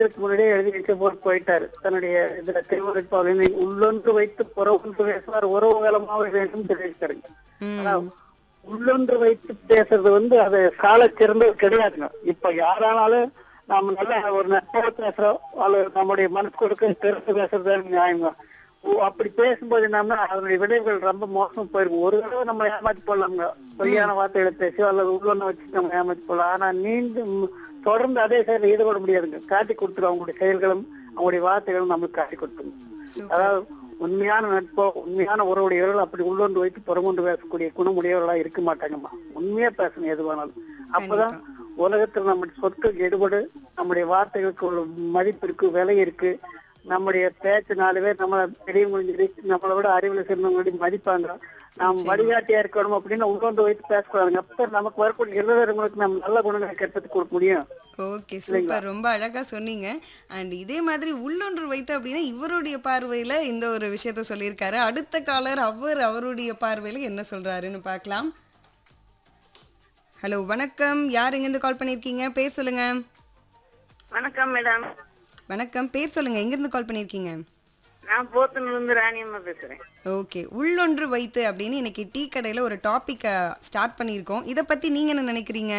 இதுக்கு முன்னாடியே எழுதி வச்சு போட்டு போயிட்டாரு தன்னுடைய இதுல திருவருட்பாவினை உள்ளொன்று வைத்து புறொன்று பேசுவார் உறவு காலமாக வேண்டும் தெரிவித்தாருங்க ம். ஆனா உள்ளொன்று வைத்து பேசுறது வந்து அது சால சிறந்தது கிடையாதுங்க இப்ப யாரானாலும் நாம நல்ல ஒரு நட்போட பேசுறோம் அல்லது நம்முடைய மனசு கொடுக்க பெருசு பேசுறது நியாயங்க ஓ, அப்படி பேசும்போது என்னன்னா அதனுடைய விளைவுகள் ரொம்ப மோசம் போயிருக்கும் ஒரு தடவை நம்ம ஏமாத்தி போடலாங்க பொய்யான வார்த்தைகளை பேசி அல்லது உள்ளொன்னு வச்சு நம்ம ஏமாத்தி போடலாம் ஆனா மீண்டும் தொடர்ந்து அதே செயலில் ஈடுபட முடியாதுங்க காட்டி கொடுத்துரும் அவங்களுடைய செயல்களும் அவங்களுடைய வார்த்தைகளும் நம்மளுக்கு காட்டி கொடுத்துரும் சூப்பர். அதாவது உண்மையான நட்போ உண்மையான உறவுடையவர்கள் அப்படி உள்ளொன்று வைத்து புறமொன்று பேசக்கூடிய குணமுடையவர்களா இருக்க மாட்டாங்கம்மா உண்மையா பேசணும் எதுவானாலும் அப்பதான் உலகத்துல நம்முடைய சொற்களுக்கு எடுபடு நம்முடைய வார்த்தைகளுக்கு ஒரு மதிப்பு இருக்கு விலை இருக்கு நம்முடைய பேச்சு நாலு பேர் நம்ம பெரியவங்க நம்மளை விட அறிவுல சிறந்தவங்க மதிப்பாங்க நாம் வழிகாட்டியா இருக்கணும் அப்படின்னு உள்ளொன்று வைத்து பேசக்கூடாதுங்க அப்ப நமக்கு வரக்கூடிய எழுதுறவங்களுக்கு நம்ம நல்ல குணங்களை கெட்டது கொடுக்க முடியும் ஓகே சூப்பர் ரொம்ப அழகா சொன்னீங்க அண்ட் இதே மாதிரி உள்ளொன்று வைத்து அப்படின்னா இவருடைய பார்வையில இந்த ஒரு விஷயத்த சொல்லியிருக்காரு அடுத்த காலர் அவர் அவருடைய பார்வையில என்ன சொல்றாருன்னு பார்க்கலாம் ஹலோ வணக்கம் யார் எங்கேருந்து கால் பண்ணியிருக்கீங்க பேர் சொல்லுங்க வணக்கம் மேடம் வணக்கம் பேர் சொல்லுங்க எங்கேருந்து கால் பண்ணியிருக்கீங்க நான் போத்தனூர்ல இருந்து ராணியம்மா பேசுறேன் ஓகே உள்ளொன்று வைத்து அப்படின்னு இன்னைக்கு டீ கடையில் ஒரு டாப்பிக்கை ஸ்டார்ட் பண்ணியிருக்கோம் இதை பற்றி நீங்கள் என்ன நினைக்கிறீங்க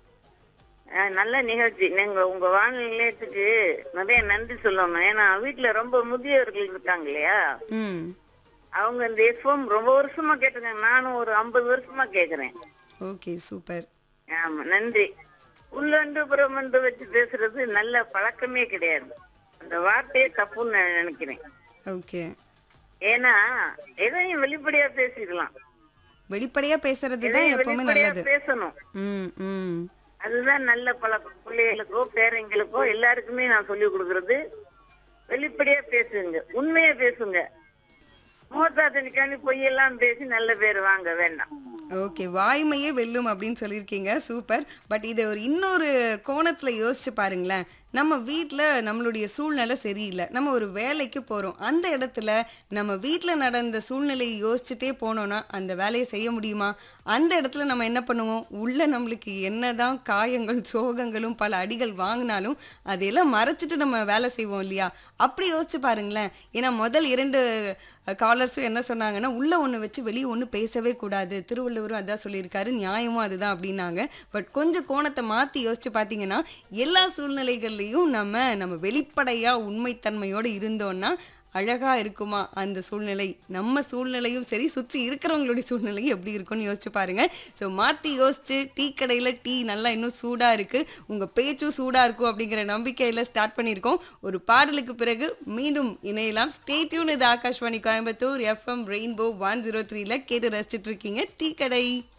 அஹ் நல்ல நிகழ்ச்சி நீங்க உங்க வானொலி நிலையத்துக்கு நிறைய நன்றி சொல்லணும் ஏன்னா வீட்டுல ரொம்ப முதியவர்கள் இருக்காங்க இல்லையா ம் அவங்க இந்த எஃப்எம் ரொம்ப வருஷமா கேட்டிருக்காங்க நானும் ஒரு ஐம்பது வருஷமா கேக்குறேன் ஓகே சூப்பர் ஆமா நன்றி உள்ளொன்று புறமொன்று வச்சு பேசுறது நல்ல பழக்கமே கிடையாது அந்த வார்த்தையே தப்புன்னு நான் நினைக்கிறேன் ஓகே ஏன்னா எதையும் வெளிப்படையா பேசிக்கலாம் வெளிப்படையாக பேசுறது தான் எதையும் எப்பவுமே வெளிப்படையா நல்லது பேசணும் ம் ம் அதுதான் நல்ல பழக்கம் பிள்ளைகளுக்கோ பேரங்களுக்கோ எல்லாருக்குமே நான் சொல்லி கொடுக்கறது வெளிப்படையா பேசுங்க உண்மையா பேசுங்க முகத்தாத்தனிக்காண்டி பொய்யெல்லாம் பேசி நல்ல பேர் வாங்க வேண்டாம் ஓகே வாய்மையே வெல்லும் அப்படின்னு சொல்லியிருக்கீங்க சூப்பர் பட் இதை ஒரு இன்னொரு கோணத்தில் யோசிச்சு பாருங்களேன் நம்ம வீட்டில் நம்மளுடைய சூழ்நிலை சரியில்லை நம்ம ஒரு வேலைக்கு போகிறோம் அந்த இடத்துல நம்ம வீட்டில் நடந்த சூழ்நிலையை யோசிச்சுட்டே போனோம்னா அந்த வேலையை செய்ய முடியுமா அந்த இடத்துல நம்ம என்ன பண்ணுவோம் உள்ள நம்மளுக்கு என்னதான் காயங்கள் சோகங்களும் பல அடிகள் வாங்கினாலும் அதையெல்லாம் மறைச்சிட்டு நம்ம வேலை செய்வோம் இல்லையா அப்படி யோசிச்சு பாருங்களேன் ஏன்னா முதல் இரண்டு காலர்ஸும் என்ன சொன்னாங்கன்னா உள்ள ஒன்று வச்சு வெளியே ஒன்று பேசவே கூடாது திருவள்ளுவரும் அதான் சொல்லியிருக்காரு நியாயமும் அதுதான் அப்படின்னாங்க பட் கொஞ்சம் கோணத்தை மாற்றி யோசிச்சு பார்த்தீங்கன்னா எல்லா சூழ்நிலைகள்லையும் நம்ம நம்ம வெளிப்படையாக உண்மைத்தன்மையோடு இருந்தோம்னா அழகா இருக்குமா அந்த சூழ்நிலை நம்ம சூழ்நிலையும் சரி சுற்றி இருக்கிறவங்களுடைய சூழ்நிலையும் எப்படி இருக்கும்னு யோசிச்சு பாருங்க ஸோ மாற்றி யோசிச்சு டீ கடையில் டீ நல்லா இன்னும் சூடாக இருக்கு உங்கள் பேச்சும் சூடாக இருக்கும் அப்படிங்கிற நம்பிக்கையில் ஸ்டார்ட் பண்ணியிருக்கோம் ஒரு பாடலுக்கு பிறகு மீண்டும் இணையலாம் ஸ்டேட்யூன் இது Akashvani Coimbatore FM rainbow one zero த்ரீல கேட்டு ரசிச்சிட்டு இருக்கீங்க டீ கடை